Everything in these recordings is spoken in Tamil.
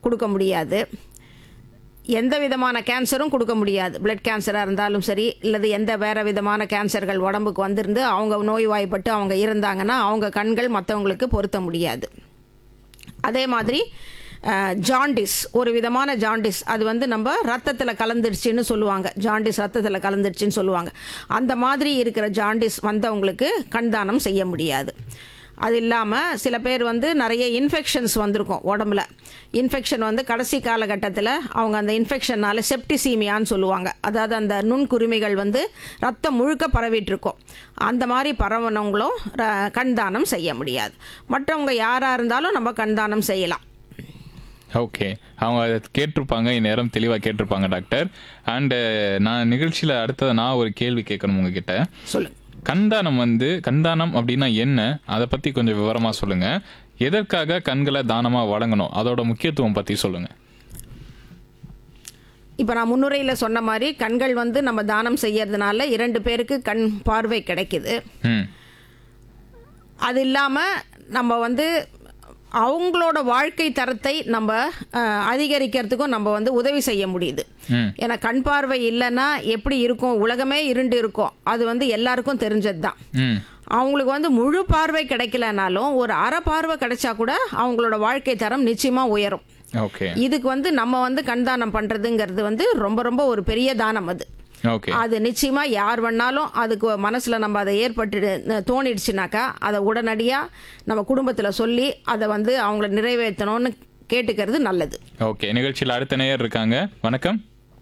கொடுக்க முடியாது எந்த விதமான கேன்சரும் கொடுக்க முடியாது பிளட் கேன்சராக இருந்தாலும் சரி இல்லது எந்த வேறு விதமான கேன்சர்கள் உடம்புக்கு வந்திருந்து அவங்க நோய்வாய்ப்பட்டு அவங்க இருந்தாங்கன்னா அவங்க கண்கள் மற்றவங்களுக்கு பொருத்த முடியாது அதே மாதிரி ஜாண்டிஸ் ஒரு விதமான ஜாண்டிஸ் அது வந்து நம்ம ரத்தத்தில் கலந்துருச்சுன்னு சொல்லுவாங்க ஜாண்டிஸ் ரத்தத்தில் கலந்துருச்சுன்னு சொல்லுவாங்க அந்த மாதிரி இருக்கிற ஜாண்டிஸ் வந்தவங்களுக்கு கண் தானம் செய்ய முடியாது அது இல்லாமல் சில பேர் வந்து நிறைய இன்ஃபெக்ஷன்ஸ் வந்திருக்கும் உடம்புல இன்ஃபெக்ஷன் வந்து கடைசி காலகட்டத்தில் அவங்க அந்த இன்ஃபெக்ஷனால் செப்டிசீமியான்னு சொல்லுவாங்க அதாவது அந்த நுண்குருமிகள் வந்து ரத்தம் முழுக்க பரவிட்டு இருக்கும் அந்த மாதிரி பரவனவங்களும் ர- கண் தானம் செய்ய முடியாது மற்றவங்க யாராக இருந்தாலும் நம்ம கண் தானம் செய்யலாம் ஓகே அவங்க அதை கேட்டிருப்பாங்க இந்நேரம் தெளிவாக கேட்டிருப்பாங்க டாக்டர் அண்டு நான் நிகழ்ச்சியில் அடுத்தது நான் ஒரு கேள்வி கேட்கணும் உங்ககிட்ட சொல்லுங்க கண்தானம் வந்து கண்தானம் அப்படின்னா என்ன அதை பற்றி கொஞ்சம் விவரமாக சொல்லுங்க எதற்காக கண்களை தானமாக வழங்கணும் அதோட முக்கியத்துவம் பற்றி சொல்லுங்க இப்போ நான் முன்னுரையில் சொன்ன மாதிரி கண்கள் வந்து நம்ம தானம் செய்யறதுனால இரண்டு பேருக்கு கண் பார்வை கிடைக்குது ம் அது இல்லாமல் நம்ம வந்து அவங்களோட வாழ்க்கை தரத்தை நம்ம அஹ், அதிகரிக்கிறதுக்கும் நம்ம வந்து உதவி செய்ய முடியுது ம் ஏன்னா கண் பார்வை இல்லைன்னா எப்படி இருக்கும் உலகமே இருண்டு இருக்கும் அது வந்து எல்லாருக்கும் தெரிஞ்சது தான் ம் அவங்களுக்கு வந்து முழு பார்வை கிடைக்கலனாலும் ஒரு அரை பார்வை கிடைச்சா கூட அவங்களோட வாழ்க்கை தரம் நிச்சயமாக உயரும் ஓகே இதுக்கு வந்து நம்ம வந்து கண் தானம் பண்ணுறதுங்கிறது வந்து ரொம்ப ரொம்ப ஒரு பெரிய தானம் அது ஓகே அது நிச்சயமா யார் வேணாலும் அதுக்கு மனசுல நம்ம அதை ஏற்பட்டு தோணிடுச்சுனாக்கா அதை உடனடியா நம்ம குடும்பத்துல சொல்லி அதை வந்து அவங்கள நிறைவேற்றணும்னு கேட்டுக்கிறது நல்லது ஓகே நிகழ்ச்சியில் அடுத்த நேயர் இருக்காங்க வணக்கம்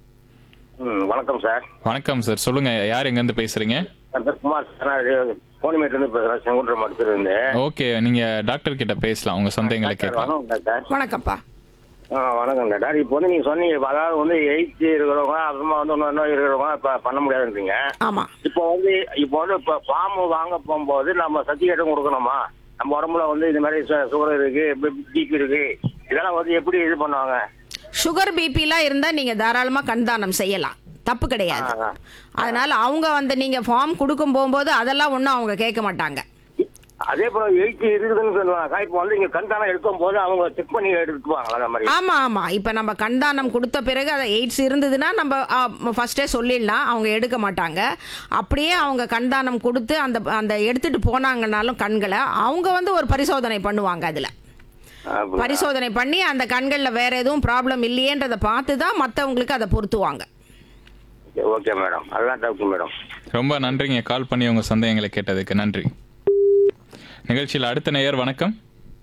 ம் வணக்கம் சார் வணக்கம் சார் சொல்லுங்க யார் எங்கேருந்து பேசுறீங்க என் பேர் குமார் சார் நான் கோணிமேட்லேருந்து பேசுகிறேன் செங்குன்றம் மருத்துவருந்து ஓகே நீங்க டாக்டர் கிட்ட பேசலாம் உங்க சந்தேகங்களை கேட்கலாம் வணக்கம் டாக்டர் வணக்கப்பா ஆ வணக்கம் டாக்டர் இப்போ வந்து நீங்கள் சொன்னீங்க இப்ப அதாவது வந்து எயிட்ஸ் இருக்கிறவங்க அப்புறமா வந்து இன்னொரு நோய் இருக்கிறவங்க இப்போ பண்ண முடியாதுன்றீங்க ஆமா இப்போ வந்து இப்போ வந்து இப்போ பாம்பு வாங்க போகும்போது நம்ம சர்டிஃபிகேட்டும் கொடுக்கணுமா நம்ம உடம்புல வந்து இந்த மாதிரி சுகர் இருக்கு பிபி இருக்கு இதெல்லாம் வந்து எப்படி இது பண்ணுவாங்க சுகர் பிபிலாம் இருந்தா நீங்க தாராளமா கண் தானம் செய்யலாம் தப்பு கிடையாது ஆ, ஆ. அதனால அவங்க வந்து நீங்க ஃபார்ம் கொடுக்கும் போகும்போது அதெல்லாம் ஒன்றும் அவங்க கேட்க மாட்டாங்க அதே போல எயிட்ஸ் இருக்குதுன்னு சொல்லுவாங்க இப்போ வந்து இங்கே கண்தானம் எடுக்கும் போது அவங்க செக் பண்ணி எடுத்துக்குவாங்களா அந்த மாதிரி ஆமா ஆமா இப்ப நம்ம கண் தானம் கொடுத்த பிறகு அதை எய்ட்ஸ் இருந்ததுன்னா நம்ம ஃபர்ஸ்டே சொல்லிடலாம் அவங்க எடுக்க மாட்டாங்க அப்படியே அவங்க கண் தானம் கொடுத்து அந்த அந்த எடுத்துட்டு போனாங்கன்னாலும் கண்களை அவங்க வந்து ஒரு பரிசோதனை பண்ணுவாங்க அதுல அப்படியா? பரிசோதனை பண்ணி அந்த கண்களில் வேற எதுவும் ப்ராப்ளம் இல்லையேன்றதை பார்த்து தான் மற்றவங்களுக்கு அதை பொருத்துவாங்க ஓகே மேடம் அதுதான் டவுட் மேடம் ரொம்ப நன்றிங்க கால் பண்ணி உங்க சந்தேகங்களை கேட்டதுக்கு நன்றி நிகழ்ச்சியில் அடுத்த நேயர் வணக்கம்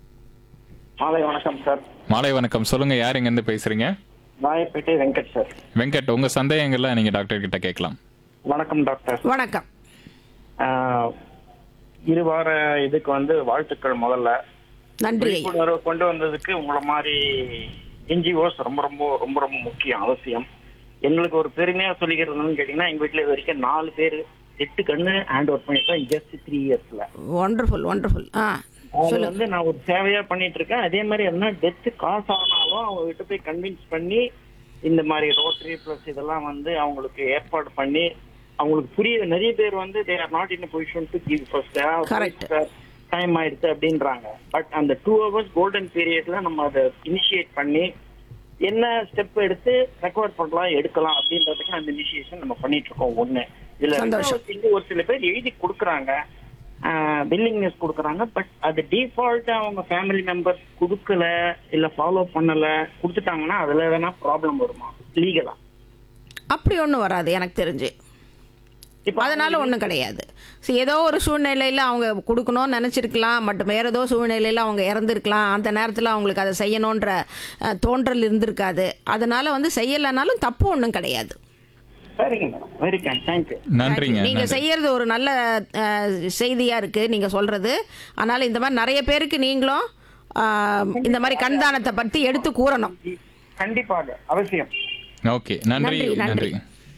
மாலை வணக்கம் சார் மாலை வணக்கம் சொல்லுங்க யார் எங்கேருந்து பேசுறீங்க ராயப்பேட்டை வெங்கட் சார் வெங்கட் உங்க சந்தேகங்களை நீங்க டாக்டர் கிட்ட கேட்கலாம் வணக்கம் டாக்டர் வணக்கம் ஆஹ், இரு வார இதுக்கு வந்து வாழ்த்துக்கள் முதல்ல நன்றி ஐயா. விழிப்புணர்வு கொண்டு வந்ததுக்கு உங்களை மாதிரி என்ஜிஓஸ் ரொம்ப ரொம்ப ரொம்ப ரொம்ப முக்கியம் அவசியம் எங்களுக்கு ஒரு பெருமையா சொல்லிக்கிறதுன்னு கேட்டீங்கன்னா எங்க வீட்டுல இது வரைக்கும் நாலு பேர் எட்டு கண்ணு ஹேண்ட் ஒர்க் பண்ணிட்டோம் ஜஸ்ட் த்ரீ இயர்ஸ்ல ஒண்டர்ஃபுல் ஒண்டர்ஃபுல் ஆ அவங்க வந்து நான் ஒரு சேவையா பண்ணிட்டு இருக்கேன் அதே மாதிரி என்ன டெத்து காசு ஆனாலும் அவங்க கிட்ட போய் கன்வின்ஸ் பண்ணி இந்த மாதிரி ரோட்டரி பிளஸ் இதெல்லாம் வந்து அவங்களுக்கு ஏற்பாடு பண்ணி அவங்களுக்கு புரிய நிறைய பேர் வந்து they are not in position to give first Correct. Time ஆயிடுச்சு அப்படின்றாங்க பட் அந்த டூ ஹவர்ஸ் கோல்டன் பீரியட்ல நம்ம அதை இனிஷியேட் பண்ணி என்ன ஸ்டெப் எடுத்து ரெக்கவர் பண்ணலாம் எடுக்கலாம் அப்படின்றதுக்கு அந்த இனிஷியேஷன் நம்ம பண்ணிட்டு இருக்கோம் ஒண்ணு இதுல சந்தோஷம். ரெண்டாவது thing, ஒரு சில பேர் எழுதி கொடுக்குறாங்க பில்லிங்னஸ் கொடுக்குறாங்க பட் அது டிஃபால்ட்டா அவங்க ஃபேமிலி மெம்பர்ஸ் கொடுக்கல இல்ல ஃபாலோ பண்ணல கொடுத்துட்டாங்கன்னா அதுல வேணா ப்ராப்ளம் வருமா லீகலா அப்படி ஒன்றும் வராது எனக்கு தெரிஞ்சு இப்போ அதனால ஒன்றும் கிடையாது சரி ஏதோ ஒரு சூழ்நிலையில் அவங்க கொடுக்கணும்னு நினச்சிருக்கலாம் பட் வேற ஏதோ சூழ்நிலையில் அவங்க இறந்துருக்கலாம் அந்த நேரத்தில் அவங்களுக்கு அதை செய்யணுன்ற அஹ், தோன்றல் இருந்திருக்காது அதனால வந்து செய்யலைனாலும் தப்பு ஒன்றும் கிடையாது சரிங்க மேடம் வெரி கேன் தேங்க்யூ நன்றிங்க நீங்க நன்றி. செய்யறது செய்யறது ஒரு நல்ல அஹ், செய்தியா இருக்கு நீங்க சொல்றது அதனால இந்த மாதிரி நிறைய பேருக்கு நீங்களும் அஹ், இந்த மாதிரி கண்தானத்தை பத்தி எடுத்து கூறணும் கண்டிப்பாக அவசியம் ஓகே நன்றி நன்றி, நன்றி. நன்றி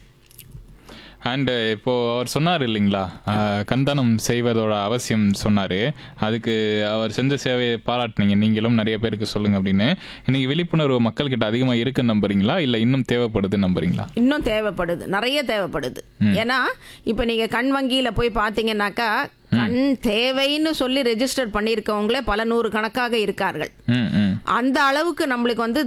அண்ட் இப்போ அவர் சொன்னார் இல்லைங்களா அஹ், கந்தனம் செய்வதோட அவசியம் சொன்னாரு அதுக்கு அவர் செஞ்ச சேவையை பாராட்டுனீங்க நீங்களும் நிறைய பேருக்கு சொல்லுங்க அப்படின்னு இன்னைக்கு விழிப்புணர்வு மக்கள்கிட்ட அதிகமா இருக்குன்னு நம்புறீங்களா இல்ல இன்னும் தேவைப்படுது நம்புறீங்களா இன்னும் தேவைப்படுது நிறைய தேவைப்படுது ஏன்னா இப்போ நீங்க கண் வங்கியில போய் பார்த்தீங்கன்னாக்கா கண் தேவைன்னு சொல்லி ரெஜிஸ்டர் பண்ணியிருக்கவங்களே பல நூறு கணக்காக இருக்கார்கள் ம் ம் அந்த அளவுக்கு நம்மளுக்கு வந்து